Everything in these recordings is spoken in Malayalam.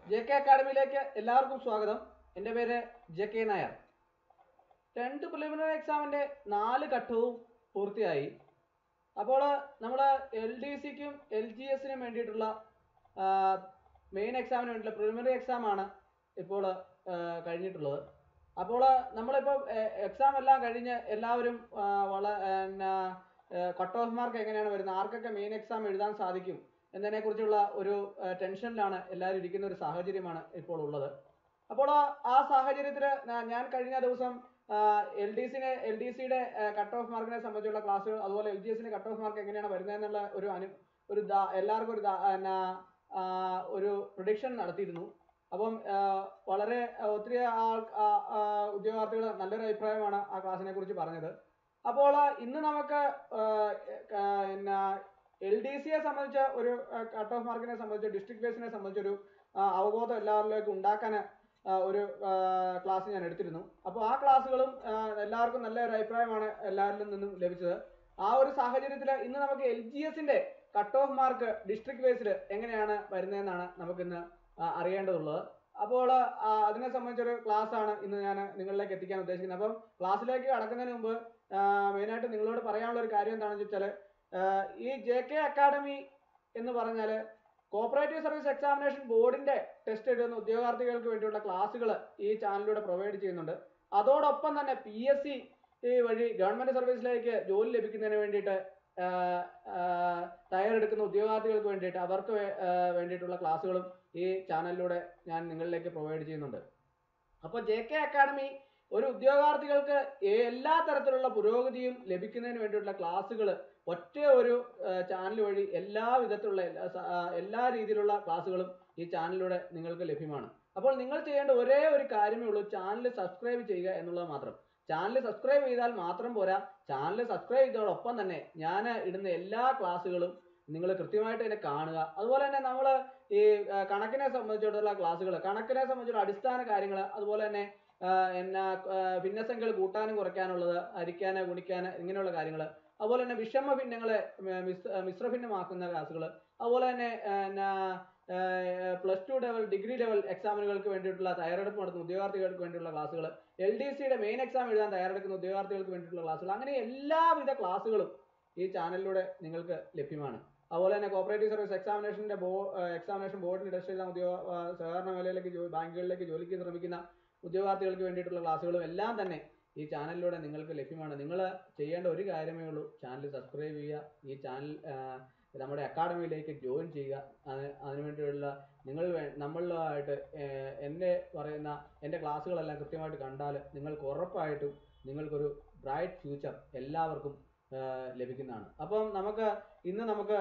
ജെ കെ അക്കാഡമിയിലേക്ക് എല്ലാവർക്കും സ്വാഗതം എൻ്റെ പേര് J K Nair tenth preliminary എക്സാമിൻ്റെ നാല് ഘട്ടവും പൂർത്തിയായി അപ്പോൾ നമ്മൾ എൽ ഡി സിക്കും എൽ ജി എസിനും വേണ്ടിയിട്ടുള്ള മെയിൻ എക്സാമിന് വേണ്ടിയിട്ടുള്ള പ്രിലിമിനറി എക്സാമാണ് ഇപ്പോൾ ആ, കഴിഞ്ഞിട്ടുള്ളത് അപ്പോൾ നമ്മളിപ്പോൾ എക്സാം എല്ലാം കഴിഞ്ഞ് എല്ലാവരും ആ, വള പിന്നെ കട്ട് ഓഫ് മാർക്ക് എങ്ങനെയാണ് വരുന്നത് ആർക്കൊക്കെ മെയിൻ എക്സാം എഴുതാൻ സാധിക്കും എന്നതിനെ കുറിച്ചുള്ള ഒരു ആ, ടെൻഷനിലാണ് എല്ലാവരും ഇരിക്കുന്ന ഒരു സാഹചര്യമാണ് ഇപ്പോൾ ഉള്ളത് അപ്പോൾ ആ- ആ സാഹചര്യത്തിൽ ഞാൻ കഴിഞ്ഞ ദിവസം എൽ ഡി സിനെ എൽ ഡി സിയുടെ കട്ട് ഓഫ് മാർക്കിനെ സംബന്ധിച്ചുള്ള ക്ലാസ്സുകൾ അതുപോലെ എൽ ജി എസിന്റെ കട്ട് ഓഫ് മാർക്ക് എങ്ങനെയാണ് വരുന്നതെന്നുള്ള ഒരു അനു ഒരു ദാ- എല്ലാവർക്കും ഒരു ദാ- എന്നാ, ആ, ഒരു പ്രൊഡിക്ഷൻ നടത്തിയിരുന്നു അപ്പം ആ, വളരെ ആ, ഒത്തിരി ആൾ ഉദ്യോഗാർത്ഥികൾ നല്ലൊരു അഭിപ്രായമാണ് ആ ക്ലാസ്സിനെ കുറിച്ച് പറഞ്ഞത് അപ്പോൾ ഇന്ന് നമുക്ക് ആ, ആ, പിന്നെ എൽ ഡി സിയെ സംബന്ധിച്ച ഒരു കട്ട് ഓഫ് മാർക്കിനെ സംബന്ധിച്ച് ഡിസ്ട്രിക്ട് ബേസിനെ സംബന്ധിച്ചൊരു ആ, അവബോധം എല്ലാവരിലേക്കും ഉണ്ടാക്കാൻ ആ, ഒരു ക്ലാസ് ഞാൻ എടുത്തിരുന്നു അപ്പോൾ ആ ക്ലാസ്സുകളും ആ, എല്ലാവർക്കും നല്ല ഒരു അഭിപ്രായമാണ് എല്ലാവരിലും നിന്നും ലഭിച്ചത് ആ ഒരു സാഹചര്യത്തിൽ ഇന്ന് നമുക്ക് എൽ ജി എസിന്റെ കട്ട് ഓഫ് മാർക്ക് ഡിസ്ട്രിക്ട് ബേസിൽ എങ്ങനെയാണ് വരുന്നതെന്നാണ് നമുക്കിന്ന് ആ, അറിയേണ്ടതുള്ളത് അപ്പോൾ ആ, അതിനെ സംബന്ധിച്ചൊരു ക്ലാസ് ആണ് ഇന്ന് ഞാൻ നിങ്ങളിലേക്ക് എത്തിക്കാൻ ഉദ്ദേശിക്കുന്നത് അപ്പം ക്ലാസ്സിലേക്ക് കടക്കുന്നതിന് മുമ്പ് മെയിനായിട്ട് നിങ്ങളോട് പറയാനുള്ള ഒരു കാര്യം എന്താണെന്ന് വെച്ചാൽ ഈ ജെ കെ അക്കാഡമി എന്ന് പറഞ്ഞാൽ കോപ്പറേറ്റീവ് സർവീസ് എക്സാമിനേഷൻ ബോർഡിന്റെ ടെസ്റ്റ് എഴുതുന്ന ഉദ്യോഗാർത്ഥികൾക്ക് വേണ്ടിയുള്ള ക്ലാസ്സുകൾ ഈ ചാനലിലൂടെ പ്രൊവൈഡ് ചെയ്യുന്നുണ്ട് അതോടൊപ്പം തന്നെ പി എസ് സി വഴി ഗവൺമെന്റ് സർവീസിലേക്ക് ജോലി ലഭിക്കുന്നതിന് വേണ്ടിയിട്ട് ആ, ആ, തയ്യാറെടുക്കുന്ന ഉദ്യോഗാർത്ഥികൾക്ക് വേണ്ടിയിട്ട് അവർക്ക് വേ- ആ, വേണ്ടിയിട്ടുള്ള ക്ലാസ്സുകളും ഈ ചാനലിലൂടെ ഞാൻ നിങ്ങളിലേക്ക് പ്രൊവൈഡ് ചെയ്യുന്നുണ്ട് അപ്പോൾ ജെ കെ അക്കാഡമി ഒരു ഉദ്യോഗാർത്ഥികൾക്ക് എല്ലാ തരത്തിലുള്ള പുരോഗതിയും ലഭിക്കുന്നതിന് വേണ്ടിയിട്ടുള്ള ക്ലാസ്സുകൾ ഒറ്റ ഒരു ചാനൽ വഴി എല്ലാ വിധത്തിലുള്ള എല്ലാ സ- ആ, എല്ലാ രീതിയിലുള്ള ക്ലാസ്സുകളും ഈ ചാനലിലൂടെ നിങ്ങൾക്ക് ലഭ്യമാണ് അപ്പോൾ നിങ്ങൾ ചെയ്യേണ്ട ഒരേ ഒരു കാര്യമേ ഉള്ളൂ ചാനൽ സബ്സ്ക്രൈബ് ചെയ്യുക എന്നുള്ളത് മാത്രം ചാനൽ സബ്സ്ക്രൈബ് ചെയ്താൽ മാത്രം പോരാ ചാനൽ സബ്സ്ക്രൈബ് ചെയ്തതോടൊപ്പം തന്നെ ഞാൻ ഇടുന്ന എല്ലാ ക്ലാസ്സുകളും നിങ്ങൾ കൃത്യമായിട്ട് തന്നെ കാണുക അതുപോലെ തന്നെ നമ്മൾ ഈ ആ, കണക്കിനെ സംബന്ധിച്ചിടത്തോളം ക്ലാസ്സുകൾ കണക്കിനെ സംബന്ധിച്ചുള്ള അടിസ്ഥാന കാര്യങ്ങൾ അതുപോലെ തന്നെ ആ, എന്നാ ആ, ഭിന്നസംഖ്യകൾ കൂട്ടാനും കുറയ്ക്കാനുള്ളത് ഹരിക്കാന് ഗുണിക്കാന് ഇങ്ങനെയുള്ള കാര്യങ്ങൾ അതുപോലെ തന്നെ വിഷമ ഭിന്നങ്ങളെ മ- മിശ്ര മിശ്രഭിന്നമാക്കുന്ന ക്ലാസ്സുകൾ അതുപോലെ തന്നെ ആ, എന്നാ plus two level degree level എക്സാമിനുകൾക്ക് വേണ്ടിയിട്ടുള്ള തയ്യാറെടുപ്പ് നടത്തുന്ന ഉദ്യോഗാർത്ഥികൾക്ക് വേണ്ടിയിട്ടുള്ള ക്ലാസ്സുകൾ എൽ ഡി സിയുടെ മെയിൻ എക്സാം എഴുതാൻ തയ്യാറെടുക്കുന്ന ഉദ്യോഗാർത്ഥികൾക്ക് വേണ്ടിയിട്ടുള്ള ക്ലാസ്സുകൾ അങ്ങനെ എല്ലാവിധ ക്ലാസ്സുകളും ഈ ചാനലിലൂടെ നിങ്ങൾക്ക് ലഭ്യമാണ് അതുപോലെ തന്നെ കോപ്പറേറ്റീവ് സർവീസ് എക്സാമിനേഷന്റെ ബോ എക്സാമിനേഷൻ ബോർഡിന് ടെസ്റ്റ് എഴുതാൻ ഉദ്യോഗ ആ, സഹകരണ മേഖലയിലേക്ക് ജോ- ബാങ്കുകളിലേക്ക് ജോലിക്ക് ശ്രമിക്കുന്ന ഉദ്യോഗാർത്ഥികൾക്ക് വേണ്ടിയിട്ടുള്ള ക്ലാസ്സുകളും എല്ലാം തന്നെ ഈ ചാനലിലൂടെ നിങ്ങൾക്ക് ലഭ്യമാണ് നിങ്ങൾ ചെയ്യേണ്ട ഒരു കാര്യമേ ഉള്ളൂ ചാനൽ സബ്സ്ക്രൈബ് ചെയ്യുക ഈ ചാനൽ ആ, നമ്മുടെ അക്കാഡമിയിലേക്ക് ജോയിൻ ചെയ്യുക അതിന് അതിനുവേണ്ടിയുള്ള നിങ്ങൾ വേ- നമ്മളുമായിട്ട് ഏർ, എൻ്റെ പറയുന്ന എൻ്റെ ക്ലാസ്സുകളെല്ലാം കൃത്യമായിട്ട് കണ്ടാൽ നിങ്ങൾക്ക് ഉറപ്പായിട്ടും നിങ്ങൾക്കൊരു ബ്രൈറ്റ് ഫ്യൂച്ചർ എല്ലാവർക്കും ഏർ, ലഭിക്കുന്നതാണ് അപ്പം നമുക്ക് ഇന്ന് നമുക്ക്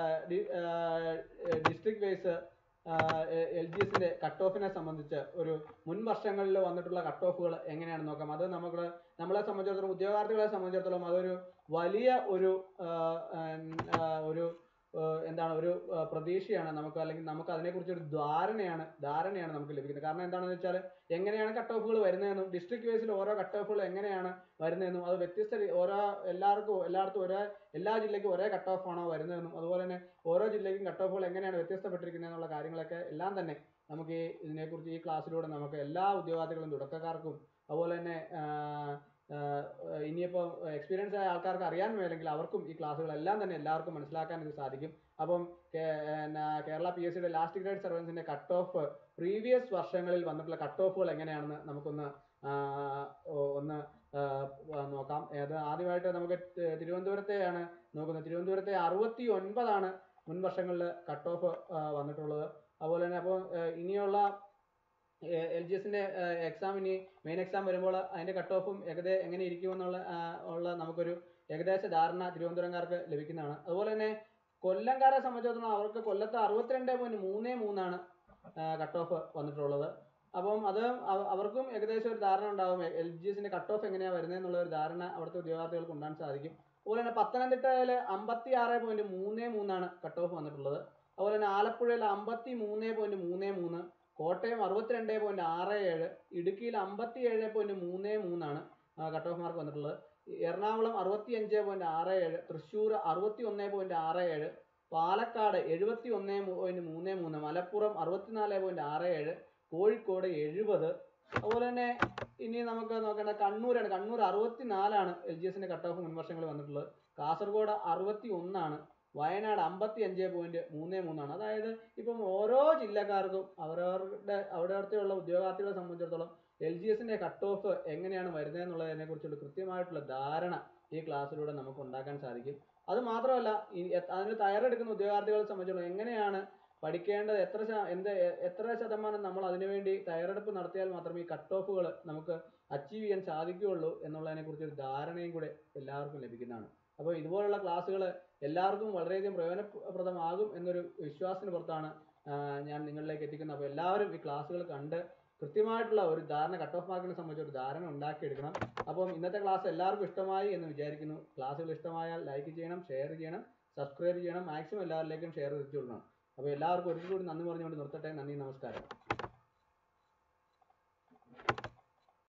ഡിസ്ട്രിക്ട് വൈസ് എൽ ജി എസിന്റെ കട്ട് ഓഫിനെ സംബന്ധിച്ച് ഒരു മുൻ വർഷങ്ങളിൽ വന്നിട്ടുള്ള കട്ട് ഓഫുകൾ എങ്ങനെയാണെന്ന് നോക്കാം അത് നമുക്ക് നമ്മളെ സംബന്ധിച്ചിടത്തോളം ഉദ്യോഗാർത്ഥികളെ സംബന്ധിച്ചിടത്തോളം അതൊരു വലിയ ഒരു ആ, ആ, ഒരു ആ, എന്താണ് ഒരു ആ, പ്രതീക്ഷയാണ് നമുക്ക് അല്ലെങ്കിൽ നമുക്ക് അതിനെക്കുറിച്ച് ഒരു ധാരണയാണ് ധാരണയാണ് നമുക്ക് ലഭിക്കുന്നത് കാരണം എന്താണെന്ന് വെച്ചാൽ എങ്ങനെയാണ് കട്ട് ഓഫുകൾ വരുന്നതെന്നും ഡിസ്ട്രിക്ട് വൈസിൽ ഓരോ കട്ട് ഓഫുകൾ എങ്ങനെയാണ് വരുന്നതെന്നും അത് വ്യത്യസ്ത രീ- ഓരോ എല്ലാവർക്കും എല്ലായിടത്തും ഒരേ എല്ലാ ജില്ലയ്ക്കും ഒരേ കട്ട് ഓഫ് ആണോ വരുന്നതെന്നും അതുപോലെ തന്നെ ഓരോ ജില്ലയ്ക്കും കട്ട് ഓഫുകൾ എങ്ങനെയാണ് വ്യത്യസ്തപ്പെട്ടിരിക്കുന്നത് എന്നുള്ള കാര്യങ്ങളൊക്കെ എല്ലാം തന്നെ നമുക്ക് ഈ ഇതിനെക്കുറിച്ച് ഈ ക്ലാസ്സിലൂടെ നമുക്ക് എല്ലാ ഉദ്യോഗാർത്ഥികളും തുടക്കക്കാർക്കും അതുപോലെ തന്നെ ആ, ആ, ഇനിയിപ്പോൾ എക്സ്പീരിയൻസ് ആയ ആൾക്കാർക്ക് അറിയാൻ മേലെങ്കിൽ അവർക്കും ഈ ക്ലാസ്സുകളെല്ലാം തന്നെ എല്ലാവർക്കും മനസ്സിലാക്കാൻ ഇത് സാധിക്കും അപ്പം കേ- എന്നാ കേരള പി എസ് സിയുടെ ലാസ്റ്റ് ഗ്രേഡ് സർവൻസിന്റെ കട്ട് ഓഫ് പ്രീവിയസ് വർഷങ്ങളിൽ വന്നിട്ടുള്ള കട്ട് ഓഫുകൾ എങ്ങനെയാണെന്ന് നമുക്കൊന്ന് ആ, ഒ- ഒന്ന് ആ, വ- നോക്കാം അത് ആദ്യമായിട്ട് നമുക്ക് തി- തിരുവനന്തപുരത്തെയാണ് നോക്കുന്നത് തിരുവനന്തപുരത്തെ അറുപത്തി ഒൻപതാണ് മുൻ വർഷങ്ങളിൽ കട്ട് ഓഫ് വന്നിട്ടുള്ളത് അതുപോലെ തന്നെ അപ്പോൾ ഇനിയുള്ള എൽ ജി എസിന്റെ എക്സാം ഇനി മെയിൻ എക്സാം വരുമ്പോൾ അതിന്റെ കട്ട് ഓഫും ഏകദേശം എങ്ങനെ ഇരിക്കുമെന്നുള്ള ആ, ഉള്ള നമുക്കൊരു ഏകദേശ ധാരണ തിരുവനന്തപുരംകാർക്ക് ലഭിക്കുന്നതാണ് അതുപോലെ തന്നെ കൊല്ലംകാരെ സംബന്ധിച്ചിടത്തോളം അവർക്ക് കൊല്ലത്ത് അറുപത്തിരണ്ട് പോയിന്റ് മൂന്ന് മൂന്നാണ് കട്ട് ഓഫ് വന്നിട്ടുള്ളത് അപ്പം അത് അവ- അവർക്കും ഏകദേശം ഒരു ധാരണ ഉണ്ടാവും എൽ ജി എസിന്റെ കട്ട് ഓഫ് എങ്ങനെയാണ് വരുന്നത് എന്നുള്ള ഒരു ധാരണ അവിടുത്തെ ഉദ്യോഗാർത്ഥികൾക്ക് ഉണ്ടാകാൻ സാധിക്കും അതുപോലെ തന്നെ പത്തനംതിട്ടയിൽ അമ്പത്തി ആറ് പോയിന്റ് മൂന്ന് മൂന്നാണ് കട്ട് ഓഫ് വന്നിട്ടുള്ളത് അതുപോലെ തന്നെ ആലപ്പുഴയിൽ അമ്പത്തി മൂന്ന് പോയിന്റ് മൂന്ന് മൂന്ന് കോട്ടയം അറുപത്തിരണ്ട് പോയിന്റ് ആറ് ഏഴ് ഇടുക്കിയിൽ അമ്പത്തി ഏഴ് പോയിന്റ് മൂന്ന് മൂന്നാണ് കട്ട് ഓഫ് മാർക്ക് വന്നിട്ടുള്ളത് എറണാകുളം അറുപത്തി അഞ്ച് പോയിന്റ് ആറ് ഏഴ് തൃശ്ശൂർ അറുപത്തി ഒന്ന് പോയിന്റ് ആറ് ഏഴ് പാലക്കാട് എഴുപത്തി ഒന്ന് പോയിന്റ് മൂന്ന് മൂന്ന് മലപ്പുറം അറുപത്തിനാല് പോയിന്റ് ആറ് ഏഴ് കോഴിക്കോട് എഴുപത് അതുപോലെ തന്നെ ഇനി നമുക്ക് നോക്കേണ്ട കണ്ണൂരാണ് കണ്ണൂർ അറുപത്തിനാലാണ് എൽ ജി എസിന്റെ കട്ട് ഓഫ് മുൻവർഷങ്ങളിൽ വന്നിട്ടുള്ളത് കാസർഗോഡ് അറുപത്തി ഒന്നാണ് വയനാട് അമ്പത്തി അഞ്ച് പോയിന്റ് മൂന്ന് മൂന്നാണ് അതായത് ഇപ്പം ഓരോ ജില്ലക്കാർക്കും അവരവരുടെ അവിടുത്തെയുള്ള ഉദ്യോഗാർത്ഥികളെ സംബന്ധിച്ചിടത്തോളം എൽ ജി എസിന്റെ കട്ട് ഓഫ് എങ്ങനെയാണ് വരുന്നത് എന്നുള്ളതിനെ കുറിച്ചുള്ള കൃത്യമായിട്ടുള്ള ധാരണ ഈ ക്ലാസ്സിലൂടെ നമുക്ക് ഉണ്ടാക്കാൻ സാധിക്കും അത് മാത്രമല്ല ഈ എ- അതിന് തയ്യാറെടുക്കുന്ന ഉദ്യോഗാർത്ഥികളെ സംബന്ധിച്ചിടത്തോളം എങ്ങനെയാണ് പഠിക്കേണ്ടത് എത്ര ശ- എന്ത് എ- എത്ര ശതമാനം നമ്മൾ അതിനുവേണ്ടി തയ്യാറെടുപ്പ് നടത്തിയാൽ മാത്രമേ ഈ കട്ട് ഓഫുകൾ നമുക്ക് അച്ചീവ് ചെയ്യാൻ സാധിക്കുകയുള്ളൂ എന്നുള്ളതിനെ കുറിച്ച് ഒരു ധാരണയും കൂടെ എല്ലാവർക്കും ലഭിക്കുന്നതാണ് അപ്പോൾ ഇതുപോലുള്ള ക്ലാസ്സുകൾ എല്ലാവർക്കും വളരെയധികം പ്രയോജനപ്രദമാകും എന്നൊരു വിശ്വാസത്തിന് പുറത്താണ് ആ, ഞാൻ നിങ്ങളിലേക്ക് എത്തിക്കുന്നത് അപ്പോൾ എല്ലാവരും ഈ ക്ലാസ്സുകൾ കണ്ട് കൃത്യമായിട്ടുള്ള ഒരു ധാരണ കട്ട് ഓഫ് മാർക്കിനെ സംബന്ധിച്ച് ഒരു ധാരണ ഉണ്ടാക്കിയെടുക്കണം അപ്പം ഇന്നത്തെ ക്ലാസ് എല്ലാവർക്കും ഇഷ്ടമായി എന്ന് വിചാരിക്കുന്നു ക്ലാസ്സുകൾ ഇഷ്ടമായാൽ ലൈക്ക് ചെയ്യണം ഷെയർ ചെയ്യണം സബ്സ്ക്രൈബ് ചെയ്യണം മാക്സിമം എല്ലാവരിലേക്കും ഷെയർ എത്തിച്ചു കൊടുക്കണം അപ്പോൾ എല്ലാവർക്കും ഒരിക്കൽ കൂടി നന്ദി പറഞ്ഞുകൊണ്ട് നിർത്തട്ടെ നന്ദി നമസ്കാരം